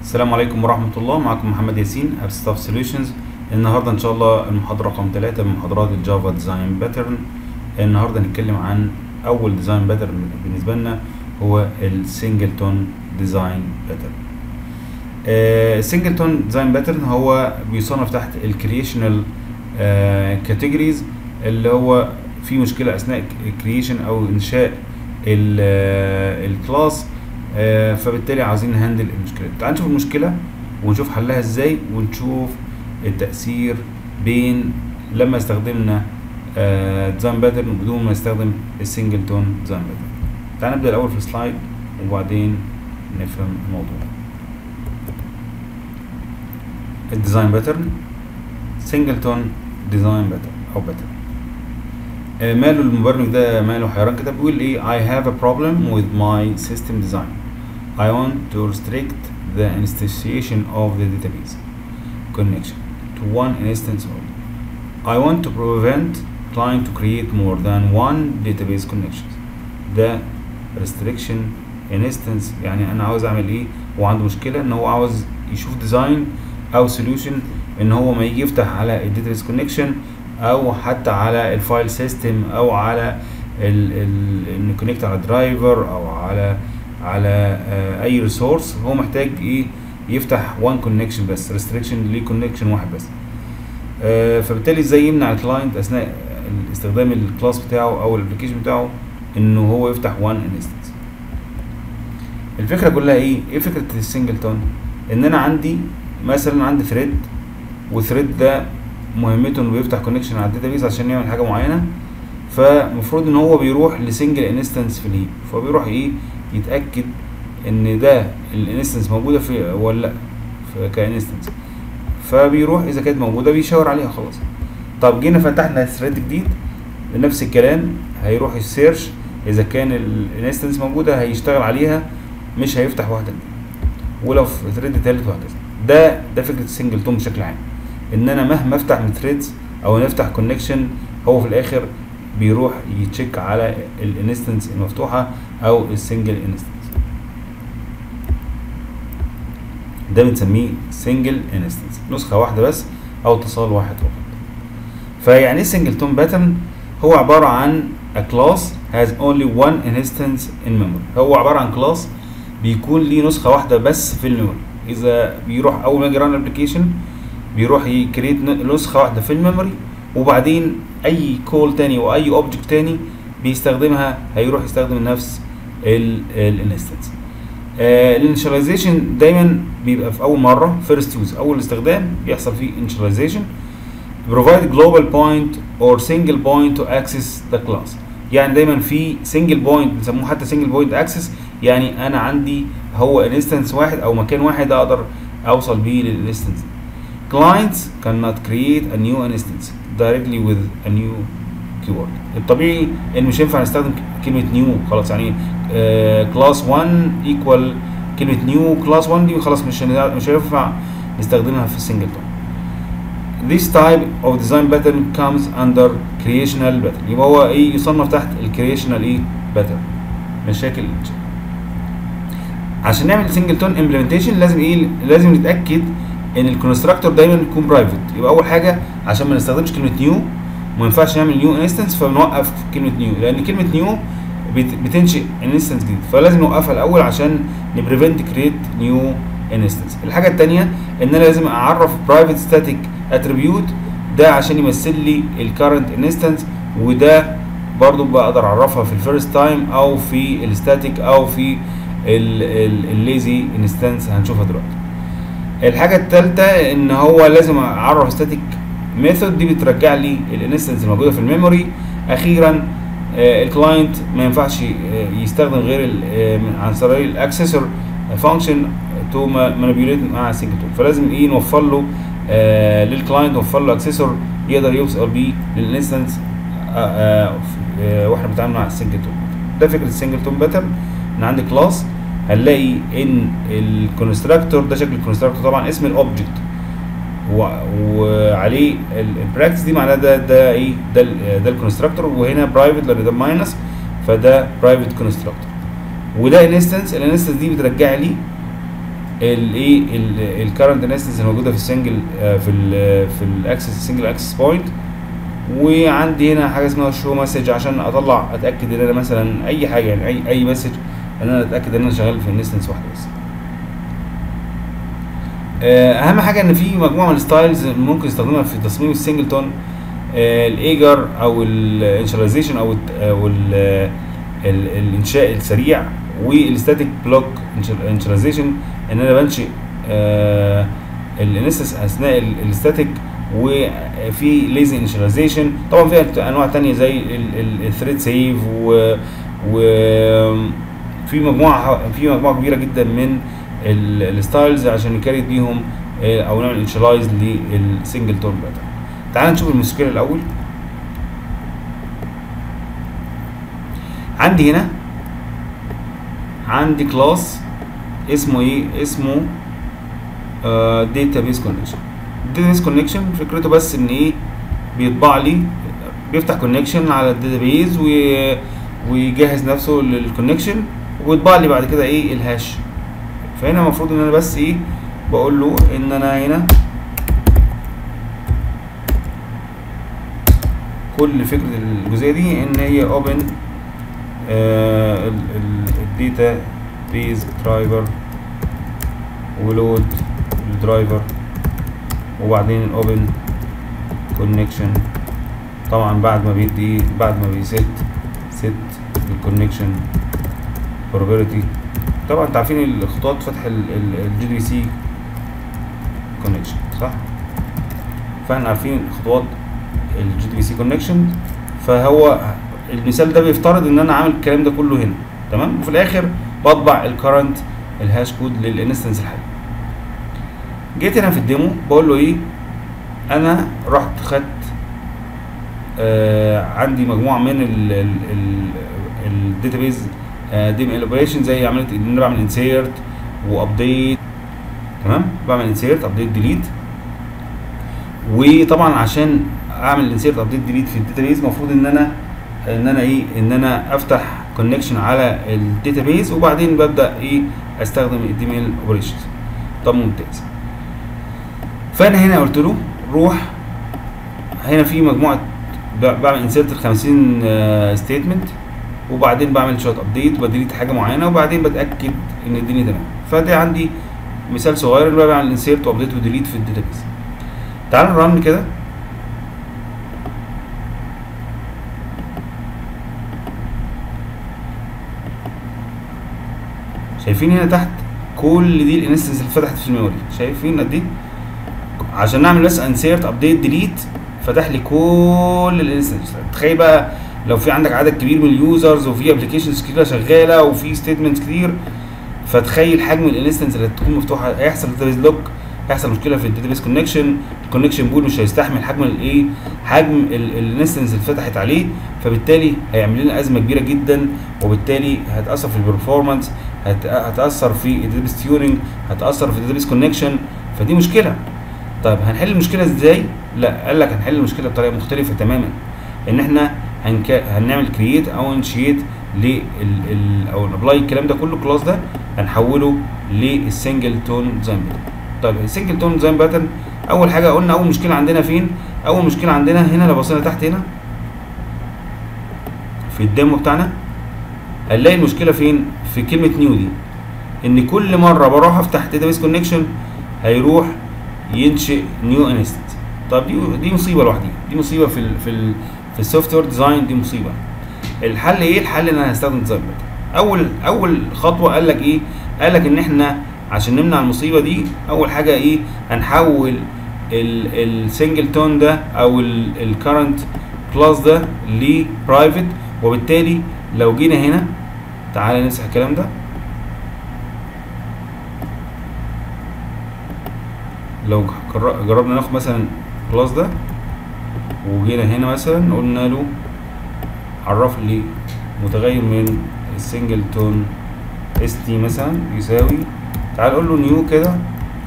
السلام عليكم ورحمة الله معكم محمد ياسين اب ستاف سوليوشنز النهارده ان شاء الله المحاضرة رقم 3 من محاضرات الجافا ديزاين باترن النهارده هنتكلم عن اول ديزاين باترن بالنسبة لنا هو السنجلتون ديزاين باترن السنجلتون ديزاين باترن هو بيصنف تحت الكرييشنال كاتيجوريز اللي هو في مشكلة اثناء الكرييشن او انشاء الكلاس آه، فبالتالي عاوزين نهندل المشكله تعال نشوف المشكله ونشوف حلها ازاي ونشوف التاثير بين لما استخدمنا ديزاين باترن بدون ما نستخدم السنجلتون ديزاين باترن تعال نبدا الاول في السلايد وبعدين نفهم الموضوع الديزاين باترن سنجلتون ديزاين باترن او باترن آه، ماله المبرمج ده ماله حيران كده بيقول ايه I have a problem with my system design I want to restrict the instantiation of the database connection to one instance only I want to prevent client to create more than one database connections ده restriction instance يعني انا عاوز اعمل ايه هو عنده مشكله ان هو عاوز يشوف ديزاين او solution ان هو ما يجي يفتح على الداتابيس كونكشن او حتى على الفايل سيستم او على انه كونكت على درايفر او على على آه اي ريسورس هو محتاج ايه يفتح وان كونكشن بس ريستريكشن ليه كونكشن واحد بس آه فبالتالي ازاي يمنع الكلاينت اثناء استخدام الكلاس بتاعه او الابلكيشن بتاعه انه هو يفتح وان انستنس الفكره كلها ايه ايه فكره السنجلتون ان انا عندي مثلا عندي ثريد والثريد ده مهمته انه بيفتح كونكشن على الداتابيس عشان يعمل حاجه معينه فالمفروض ان هو بيروح لسنجل انستنس في الهيب فبيروح ايه يتاكد ان ده الانستنس موجوده في ولا لا كانستنس فبيروح اذا كانت موجوده بيشاور عليها خلاص طب جينا فتحنا ثريد جديد نفس الكلام هيروح يسيرش اذا كان الانستنس موجوده هيشتغل عليها مش هيفتح واحده جديده ولو في ثريد تالت وهكذا ده ده فكره السنجل توم بشكل عام ان انا مهما افتح من ثريدز او نفتح كونكشن هو في الاخر بيروح يتشيك على الانستنس المفتوحه او السنجل انستنس ده بنسميه سنجل انستنس نسخه واحده بس او اتصال واحد فقط فيعني ايه سنجلتون باترن هو عباره عن a class has only one instance in memory هو عباره عن كلاس بيكون ليه نسخه واحده بس في الميموري اذا بيروح اول ما يجي ران ابلكيشن بيروح يكريت نسخه واحده في الميموري وبعدين اي كول تاني واي اوبجكت تاني بيستخدمها هيروح يستخدم نفس الانستنس الانشاليزيشن دايما بيبقى في اول مره فيرست يوز اول استخدام بيحصل فيه انشاليزيشن provide global point or single point to access the class يعني دايما في single point بنسموه حتى single point access يعني انا عندي هو انستنس واحد او مكان واحد اقدر اوصل بيه للانستنس clients cannot create a new instance directly with a new keyword الطبيعي ان مش هينفع نستخدم كلمه نيو خلاص يعني كلاس 1 ايكوال كلمه نيو كلاس 1 دي خلاص مش مش هينفع نستخدمها في السنجلتون This type of design pattern comes under creational pattern يبقى هو ايه يصنف تحت الكريشنال ايه pattern مشاكل عشان نعمل سنجلتون امبلمنتيشن لازم ايه لازم نتاكد ان الكونستراكتور دايما يكون برايفت يبقى اول حاجه عشان ما نستخدمش كلمه نيو ما ينفعش نعمل نيو انستنس فبنوقف كلمه نيو لان كلمه نيو بتنشئ انستنس جديد فلازم نوقفها الاول عشان نبريفنت كريت نيو انستنس الحاجه الثانيه ان انا لازم اعرف برايفت ستاتيك اتريبيوت ده عشان يمثل لي الكرنت انستنس وده برضو بقدر اعرفها في الفيرست تايم او في الستاتيك او في الليزي انستنس هنشوفها دلوقتي الحاجه الثالثه ان هو لازم اعرف ستاتيك ميثود دي بترجع لي الانستنس الموجوده في الميموري اخيرا الكلاينت ما ينفعش يستخدم غير عن طريق الاكسسور فانكشن تو مانيبيوليت مع السنجلتون فلازم ايه نوفر له آه للكلاينت نوفر له اكسسور يقدر يوصل بيه للانستنس آه آه واحنا بنتعامل مع السنجلتون ده فكره السنجلتون باترن ان عندي كلاس هنلاقي ان الكونستراكتور ده شكل الكونستراكتور طبعا اسم الاوبجكت وعليه البراكتس دي معناها ده ده ايه ده ده الكونستراكتور وهنا برايفت لان ده ماينس فده برايفت كونستراكتور وده انستنس الانستنس دي بترجع لي الايه الكرنت انستنس الموجوده في السنجل في ال في الاكسس السنجل اكسس بوينت وعندي هنا حاجه اسمها شو مسج عشان اطلع اتاكد ان انا مثلا اي حاجه يعني اي اي مسج ان انا اتاكد ان انا شغال في الانستنس واحده بس اهم حاجه ان في مجموعه من الستايلز ممكن استخدمها في تصميم السنجلتون الايجر او الانشاليزيشن او او الانشاء السريع والستاتيك بلوك انشاليزيشن ان انا بنشئ الانستنس اثناء الستاتيك وفي ليزي انشاليزيشن طبعا في انواع تانية زي الثريد سيف و وفي مجموعه في مجموعه كبيره جدا من الستايلز عشان نكريت بيهم او نعمل انشلايز للسنجل تون باترن تعال نشوف المشكله الاول عندي هنا عندي كلاس اسمه ايه اسمه داتا بيس كونكشن الداتا بيس كونكشن فكرته بس ان ايه بيطبع لي بيفتح كونكشن على الداتا بيز ويجهز نفسه للكونكشن ويطبع لي بعد كده ايه الهاش فهنا المفروض ان انا بس ايه بقول له ان انا هنا كل فكره الجزئيه دي ان هي اوبن الداتا بيز درايفر ولود الدرايفر وبعدين الاوبن كونكشن طبعا بعد ما بيدي بعد ما بيست ست الكونكشن probability طبعا انتوا عارفين الخطوات فتح الجي دي سي كونكشن صح فاحنا عارفين خطوات الجي دي سي كونكشن فهو المثال ده بيفترض ان انا عامل الكلام ده كله هنا تمام وفي الاخر بطبع الكرنت الهاش كود للانستنس الحالي جيت هنا في الديمو بقول له ايه انا رحت خدت آه عندي مجموعه من الداتابيز ديم الاوبريشن زي عمليه ان انا بعمل انسيرت وابديت تمام بعمل انسيرت ابديت ديليت وطبعا عشان اعمل انسيرت ابديت ديليت في الداتابيز المفروض ان انا ان انا ايه ان انا افتح كونكشن على الداتابيز وبعدين ببدا ايه استخدم الدي ميل اوبريشنز طب ممتاز فانا هنا قلت له روح هنا في مجموعه بعمل انسيرت ال 50 ستيتمنت وبعدين بعمل شويه ابديت وبديليت حاجه معينه وبعدين بتاكد ان الدنيا تمام فده عندي مثال صغير اللي بعمل انسيرت وابديت وديليت في الداتابيز تعال نرن كده شايفين هنا تحت كل دي الانستنس اللي فتحت في الميموري شايفين قد ايه عشان نعمل بس انسيرت ابديت ديليت فتح لي كل الانستنس تخيل بقى لو في عندك عدد كبير من اليوزرز وفي ابلكيشنز كتير شغاله وفي ستيتمنتس كتير فتخيل حجم الانستنس اللي هتكون مفتوحه هيحصل داتابيز لوك هيحصل مشكله في الداتابيز كونكشن الكونكشن بول مش هيستحمل حجم الايه حجم الانستنس اللي فتحت عليه فبالتالي هيعمل لنا ازمه كبيره جدا وبالتالي هتاثر في البرفورمانس هتاثر في الداتابيز تيورنج هتاثر في الداتابيز كونكشن فدي مشكله طيب هنحل المشكله ازاي لا قال لك هنحل المشكله بطريقه مختلفه تماما ان احنا هنك... هنعمل كرييت او انشيت لل ال... او نابلاي الكلام ده كله الكلاس ده هنحوله للسنجل تون ديزاين باترن طيب السنجل تون ديزاين باترن اول حاجه قلنا اول مشكله عندنا فين اول مشكله عندنا هنا لو بصينا تحت هنا في الديمو بتاعنا هنلاقي المشكله فين في كلمه نيو دي ان كل مره بروح افتح داتابيس كونكشن هيروح ينشئ نيو انستنس طب دي دي مصيبه لوحدها دي مصيبه في ال في ال في السوفت وير ديزاين دي مصيبه الحل ايه الحل ان انا هستخدم ديزاين باترن اول اول خطوه قال لك ايه قال لك ان احنا عشان نمنع المصيبه دي اول حاجه ايه هنحول السنجل تون ده او الكرنت كلاس ده لبرايفت وبالتالي لو جينا هنا تعالى نمسح الكلام ده لو جربنا ناخد مثلا الكلاس ده وجينا هنا مثلا قلنا له عرف لي متغير من السنجل تون اس تي مثلا يساوي تعال قول له نيو كده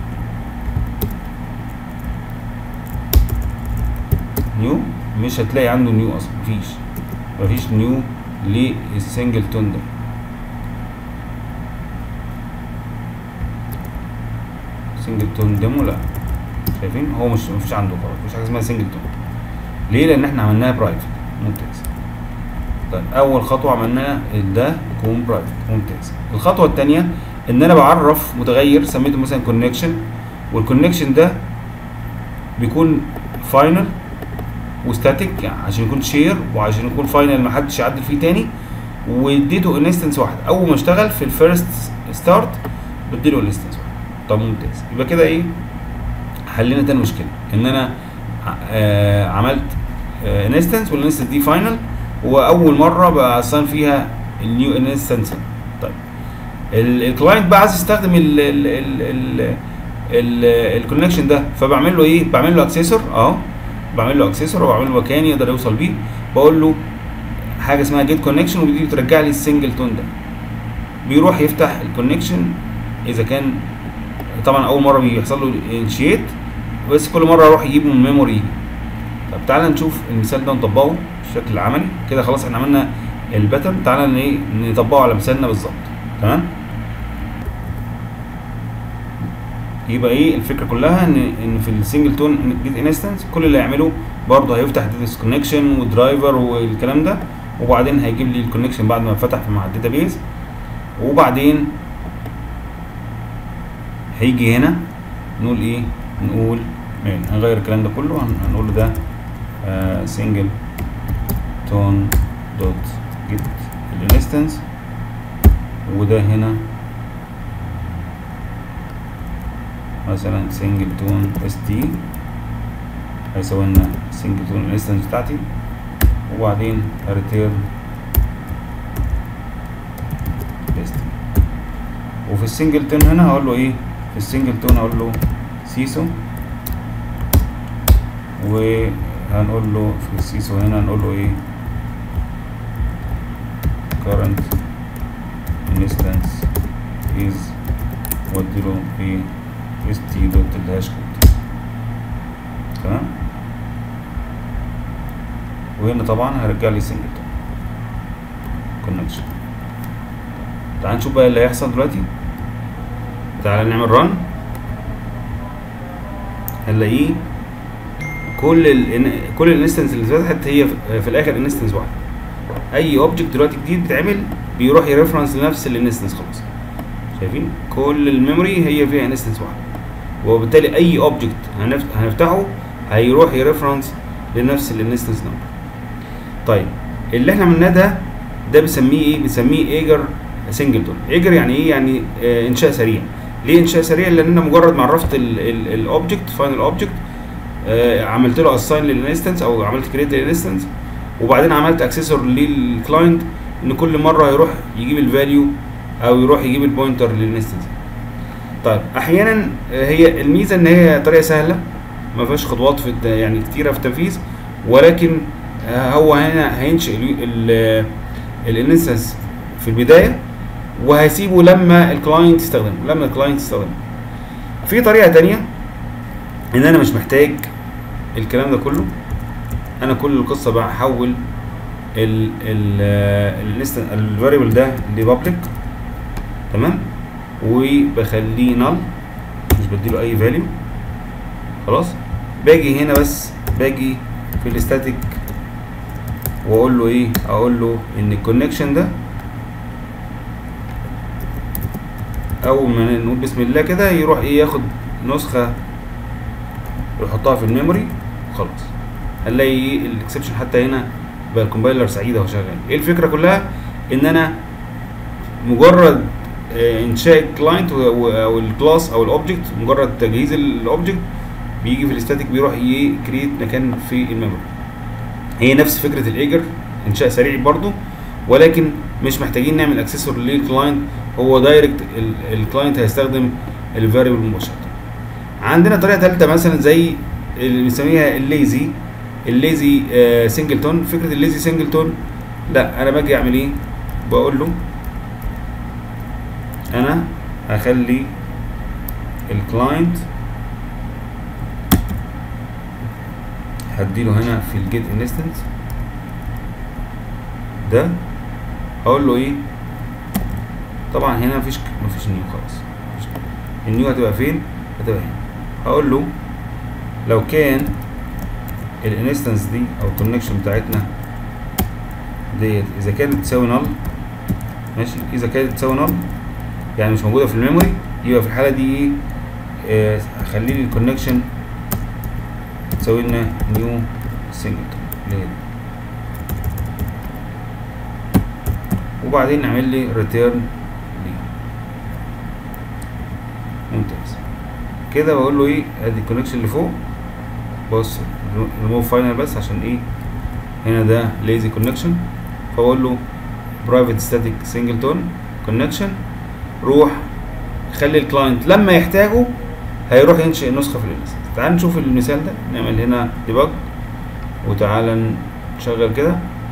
نيو مش هتلاقي عنده نيو اصلا مفيش مفيش نيو للسنجل تون ده سنجلتون ديمو لا شايفين هو مش مفيش عنده خلاص مفيش حاجه اسمها سنجلتون ليه لان احنا عملناها برايفت ممتاز طيب اول خطوه عملناها ده يكون برايفت ممتاز الخطوه الثانيه ان انا بعرف متغير سميته مثلا كونكشن والكونكشن ده بيكون فاينل وستاتيك يعني عشان يكون شير وعشان يكون فاينل ما حدش يعدل فيه تاني واديته انستنس واحد اول ما اشتغل في الفيرست ستارت بديله انستنس واحد طب ممتاز يبقى كده ايه حلينا تاني مشكله ان انا آه عملت انستنس والانستنس دي فاينل واول مره بأصلا فيها النيو انستنس طيب الكلاينت بقى عايز يستخدم ال ال ال ال الكونكشن ده فبعمل له ايه بعمل له اكسسور اهو بعمل له اكسسور وبعمل له مكان يقدر يوصل بيه بقول له حاجه اسمها جيت كونكشن ودي بترجع لي السنجل تون ده بيروح يفتح الكونكشن اذا كان طبعا اول مره بيحصل له انشيت بس كل مره اروح يجيبه من الميموري طب تعالى نشوف المثال ده نطبقه بالشكل العملي كده خلاص احنا عملنا الباترن تعالى ايه نطبقه على مثالنا بالظبط تمام يبقى ايه الفكره كلها ان ان في السنجل تون جيت انستنس كل اللي هيعمله برضه هيفتح ديس كونكشن ودرايفر والكلام ده وبعدين هيجيب لي الكونكشن بعد ما فتح مع الداتابيز وبعدين هيجي هنا نقول ايه نقول مين هنغير الكلام ده كله هنقول له ده سنجل تون دوت جيت الانستنس وده هنا مثلا سنجل تون اس تي هيساوي لنا سنجل تون الانستنس بتاعتي وبعدين ريتيرن اس تي وفي السنجل تون هنا هقول له ايه في السنجل تون هقول له سيسو وهنقول له في السيسو هنا هنقول له ايه current instance is واديله ايه st دوت الهاش كود تمام وهنا طبعا هرجع لي سنجل كونكشن تعال نشوف بقى اللي هيحصل دلوقتي تعال نعمل رن هنلاقيه كل ال كل الانستنس اللي اتفتحت هي في الاخر انستنس واحده اي اوبجكت دلوقتي جديد بيتعمل بيروح يرفرنس لنفس الانستنس خلاص شايفين كل الميموري هي فيها انستنس واحده وبالتالي اي اوبجكت هنفتحه هيروح يرفرنس لنفس الانستنس نمبر طيب اللي احنا عملناه ده ده بنسميه ايه بنسميه ايجر سنجلتون ايجر يعني ايه يعني آه انشاء سريع ليه انشاء سريع لان انا مجرد ما عرفت الاوبجكت فاينل اوبجكت آه عملت له اساين للانستنس او عملت كريت للانستنس وبعدين عملت اكسسور للكلاينت ان كل مره يروح يجيب الفاليو او يروح يجيب البوينتر للانستنس طيب احيانا هي الميزه ان هي طريقه سهله ما فيهاش خطوات في يعني كتيره في التنفيذ ولكن هو هنا هينشئ الانستنس في البدايه وهيسيبه لما الكلاينت يستخدمه لما الكلاينت يستخدمه في طريقه تانية ان انا مش محتاج الكلام ده كله انا كل القصه بحول ال ال الفاريبل ده لبابليك تمام وبخليه نل مش بديله اي فاليو خلاص باجي هنا بس باجي في الاستاتيك واقول له ايه اقول له ان الكونكشن ده اول ما نقول بسم الله كده يروح ايه ياخد نسخه يحطها في الميموري وخلاص هنلاقي ايه الاكسبشن حتى هنا بقى الكومبايلر سعيد اهو شغال ايه الفكره كلها ان انا مجرد انشاء الكلاينت او الكلاس او الاوبجكت مجرد تجهيز الاوبجكت بيجي في الاستاتيك بيروح يكريت مكان في الميموري هي نفس فكره الايجر انشاء سريع برضو ولكن مش محتاجين نعمل اكسسور للكلاينت هو دايركت الكلاينت هيستخدم الفاريبل مباشره عندنا طريقه ثالثه مثلا زي اللي بنسميها الليزي الليزي آه سنجلتون فكره الليزي سنجلتون لا انا باجي اعمل ايه بقول له انا هخلي الكلاينت هديله هنا في الجيت انستنس ده هقول له ايه طبعا هنا مفيش مفيش نيو خلاص مفيش النيو هتبقى فين هتبقى هنا هقول له لو كان الانستنس دي او الكونكشن بتاعتنا ديت اذا كانت تساوي نل ماشي اذا كانت تساوي نل يعني مش موجوده في الميموري يبقى في الحاله دي ايه آه، هخلي لي الكونكشن تساوي لنا نيو سنجلتون اللي هي دي وبعدين نعمل لي ريتيرن دي ممتاز كده بقول له ايه ادي الكونكشن اللي فوق بص ريموف فاينل بس عشان ايه هنا ده ليزي كونكشن فاقول له برايفت ستاتيك سنجلتون كونكشن روح خلي الكلاينت لما يحتاجه هيروح ينشئ نسخه في الانستنس تعال نشوف المثال ده نعمل هنا ديباج وتعالى نشغل كده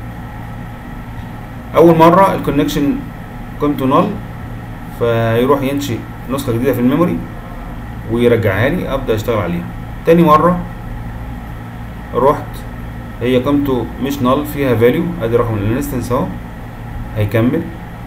اول مره الكونكشن قيمته نل فهيروح ينشئ نسخه جديده في الميموري ويرجعها لي ابدا اشتغل عليها تاني مره رحت هي قيمته مش نل فيها فاليو ادي رقم الانستنس اهو هيكمل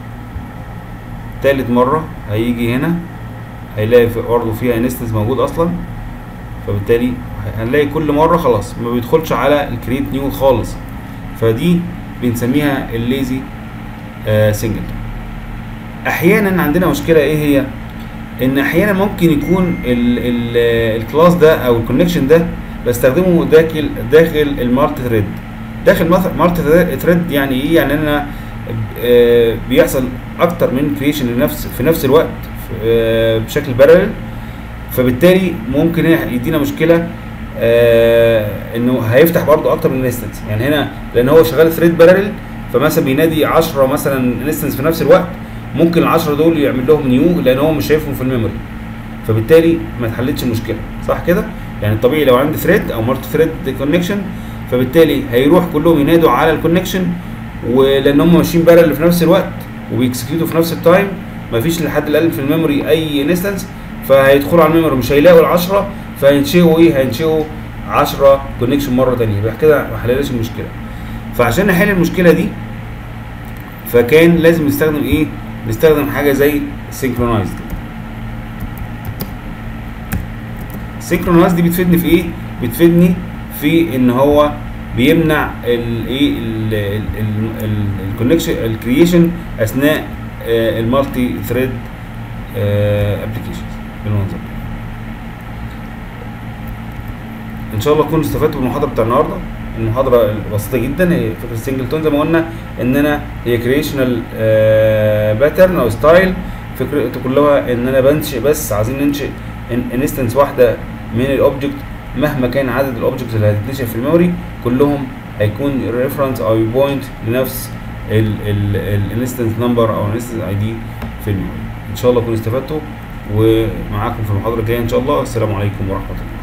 تالت مرة هيجي هنا هيلاقي في برضه فيها انستنس موجود اصلا فبالتالي هنلاقي كل مرة خلاص ما بيدخلش على الكريت نيو خالص فدي بنسميها الليزي آه سنجل احيانا عندنا مشكلة ايه هي ان احيانا ممكن يكون ال ال الكلاس ده او الكونكشن ده بستخدمه داخل داخل المالتي ثريد داخل مالتي ثريد يعني ايه يعني انا آه، بيحصل اكتر من كريشن لنفس في نفس الوقت آه، بشكل بارلل فبالتالي ممكن يدينا مشكله آه، انه هيفتح برضه اكتر من انستنس يعني هنا لان هو شغال ثريد بارلل فمثلا بينادي 10 مثلا انستنس في نفس الوقت ممكن ال 10 دول يعمل لهم نيو لان هو مش شايفهم في الميموري فبالتالي ما اتحلتش المشكله صح كده يعني الطبيعي لو عندي ثريد او مالتي ثريد كونكشن فبالتالي هيروح كلهم ينادوا على الكونكشن ولان هم ماشيين بارل في نفس الوقت وبيكسكيوتوا في نفس التايم مفيش لحد الان في الميموري اي انستنس فهيدخلوا على الميموري مش هيلاقوا ال 10 فهينشئوا ايه هينشئوا 10 كونكشن مره ثانيه يبقى كده ما حلناش المشكله فعشان نحل المشكله دي فكان لازم نستخدم ايه نستخدم حاجه زي سينكرونايز السينكرونايز دي بتفيدني في ايه بتفيدني في ان هو بيمنع الايه الكونكشن الكرييشن اثناء المالتي ثريد ابلكيشنز بالمنظر ده. ان شاء الله تكونوا استفدتوا من المحاضره بتاع النهارده المحاضره بسيطه جدا هي فكره السنجلتون زي ما قلنا ان انا هي كريشنال باترن او ستايل فكرته كلها ان انا بنشئ بس عايزين ننشئ انستنس واحده من الاوبجكت مهما كان عدد الاوبجكتس اللي هتتنشئ في الميموري كلهم هيكون ريفرنس او بوينت لنفس الانستنس نمبر او الانستنس اي دي في الميموري ان شاء الله تكونوا استفدتوا ومعاكم في المحاضره الجايه ان شاء الله السلام عليكم ورحمه الله